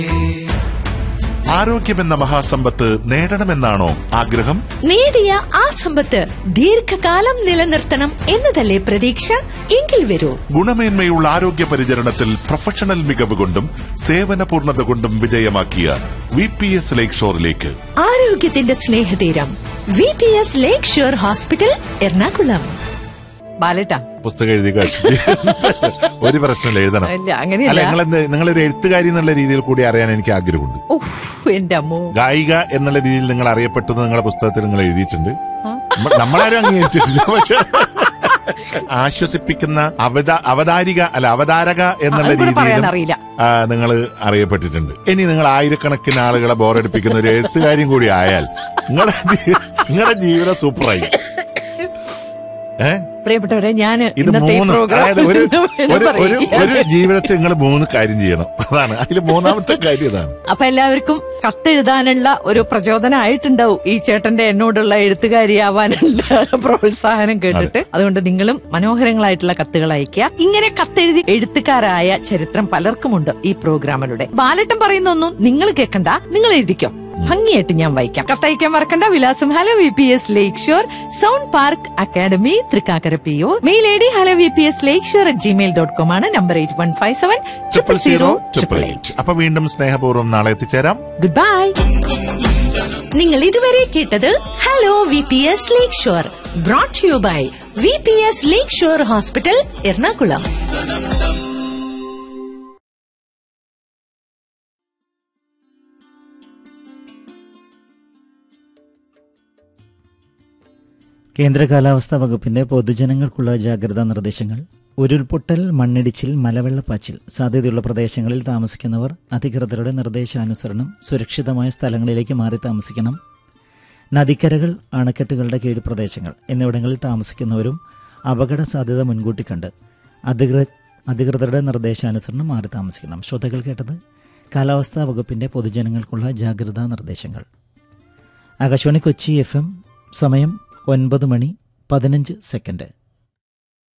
ആരോഗ്യമെന്ന മഹാസമ്പത്ത് നേടണമെന്നാണോ ആഗ്രഹം നേടിയ ആ സമ്പത്ത് ദീർഘകാലം നിലനിർത്തണം എന്നതല്ലേ പ്രതീക്ഷ എങ്കിൽ വരൂ ഗുണമേന്മയുള്ള ആരോഗ്യ പരിചരണത്തിൽ പ്രൊഫഷണൽ മികവ് കൊണ്ടും സേവന പൂർണ്ണത കൊണ്ടും വിജയമാക്കിയ വി പി എസ് ലേക്ക് ഷോറിലേക്ക് ആരോഗ്യത്തിന്റെ സ്നേഹതീരം V P S lake shore hospital Ernakulam ബാലട്ടാ പുസ്തകം എഴുതി കാണിച്ചിട്ട് ഒരു പ്രശ്നമില്ല എഴുതണം അല്ല അങ്ങനെയല്ല അല്ല നിങ്ങൾ നിങ്ങളൊരു എഴുത്തുകാരി എന്നുള്ള രീതിയിൽ കൂടി അറിയാൻ എനിക്ക് ആഗ്രഹമുണ്ട് ഉഫ്, എന്റെ അമ്മോ ഗായിക എന്നുള്ള രീതിയിൽ നിങ്ങൾ അറിയപ്പെട്ടത് നിങ്ങളുടെ പുസ്തകത്തിൽ നിങ്ങൾ എഴുതിയിട്ടുണ്ട് നമ്മ- നമ്മളാരും അംഗീകരിച്ചിട്ടില്ല പക്ഷെ ആശ്വസിപ്പിക്കുന്ന അവതാ അവതാരിക അല്ല അവതാരക എന്നുള്ള അതും കൂടെ പറയാൻ രീതിയിലും അറിയില്ല. നിങ്ങൾ അറിയപ്പെട്ടിട്ടുണ്ട് ഇനി നിങ്ങൾ ആയിരക്കണക്കിന് ആളുകളെ ബോറടിപ്പിക്കുന്ന ഒരു എഴുത്തുകാരിയും കൂടി ആയാൽ നിങ്ങളുടെ ജീ- നിങ്ങളുടെ ജീവിതം സൂപ്പറായി ഏ പ്രിയപ്പെട്ടവരെ ഞാൻ ഇത് ഇന്നത്തെ ഈ മൂന്ന് പ്രോഗ്രാം അതായത് ഒരു എന്ന് ഒരു ഒരു പറയുകയാണ്. ഒരു ജീവിതത്തിൽ നിങ്ങൾ മൂന്ന് കാര്യം ചെയ്യണം അതാണ് അതിൽ മൂന്നാമത്തെ കാര്യം ഇതാണ് അപ്പൊ എല്ലാവർക്കും കത്തെഴുതാനുള്ള ഒരു പ്രചോദനമായിട്ടുണ്ടാവും ഈ ചേട്ടന്റെ എന്നോടുള്ള എഴുത്തുകാരിയാവാനുള്ള പ്രോത്സാഹനം കേട്ടിട്ട് അതുകൊണ്ട് നിങ്ങളും മനോഹരങ്ങളായിട്ടുള്ള കത്തുകൾ അയക്കുക ഇങ്ങനെ കത്തെഴുതി എഴുത്തുകാരായ ചരിത്രം പലർക്കുമുണ്ട് ഈ പ്രോഗ്രാമിലൂടെ ബാലട്ടം പറയുന്നൊന്നും നിങ്ങൾ കേൾക്കണ്ട നിങ്ങൾ എഴുതിക്കോ ഭംഗിയായിട്ട് ഞാൻ വായിക്കാം കത്തയക്കാൻ മറക്കണ്ട വിലാസം hello V P S lake shore sound park academy Thrikkakara P O mail I D hello V P S lake shore at gmail dot com ആണ് number eight one five seven triple zero triple eight അപ്പൊ വീണ്ടും സ്നേഹപൂർവ്വം നാളെ എത്തിച്ചേരാം good bye നിങ്ങൾ ഇതുവരെ കേട്ടത് hello V P S lake shore brought you by V P S lake shore hospital Ernakulam കേന്ദ്ര കാലാവസ്ഥാ വകുപ്പിന്റെ പൊതുജനങ്ങൾക്കുള്ള ജാഗ്രതാ നിർദ്ദേശങ്ങൾ ഉരുൾപൊട്ടൽ മണ്ണിടിച്ചിൽ മലവെള്ളപ്പാച്ചിൽ സാധ്യതയുള്ള പ്രദേശങ്ങളിൽ താമസിക്കുന്നവർ അധികൃതരുടെ നിർദ്ദേശാനുസരണം സുരക്ഷിതമായ സ്ഥലങ്ങളിലേക്ക് മാറി താമസിക്കണം നദിക്കരകൾ അണക്കെട്ടുകളുടെ കീഴ് പ്രദേശങ്ങൾ എന്നിവിടങ്ങളിൽ താമസിക്കുന്നവരും അപകട സാധ്യത മുൻകൂട്ടി കണ്ട് അധികൃ അധികൃതരുടെ നിർദ്ദേശാനുസരണം മാറി താമസിക്കണം ശ്രോതാക്കൾ കേട്ടത് കാലാവസ്ഥാ വകുപ്പിന്റെ പൊതുജനങ്ങൾക്കുള്ള ജാഗ്രതാ നിർദ്ദേശങ്ങൾ ആകാശവാണി കൊച്ചി എഫ് എം സമയം ഒൻപത് മണി പതിനഞ്ച് സെക്കൻഡ്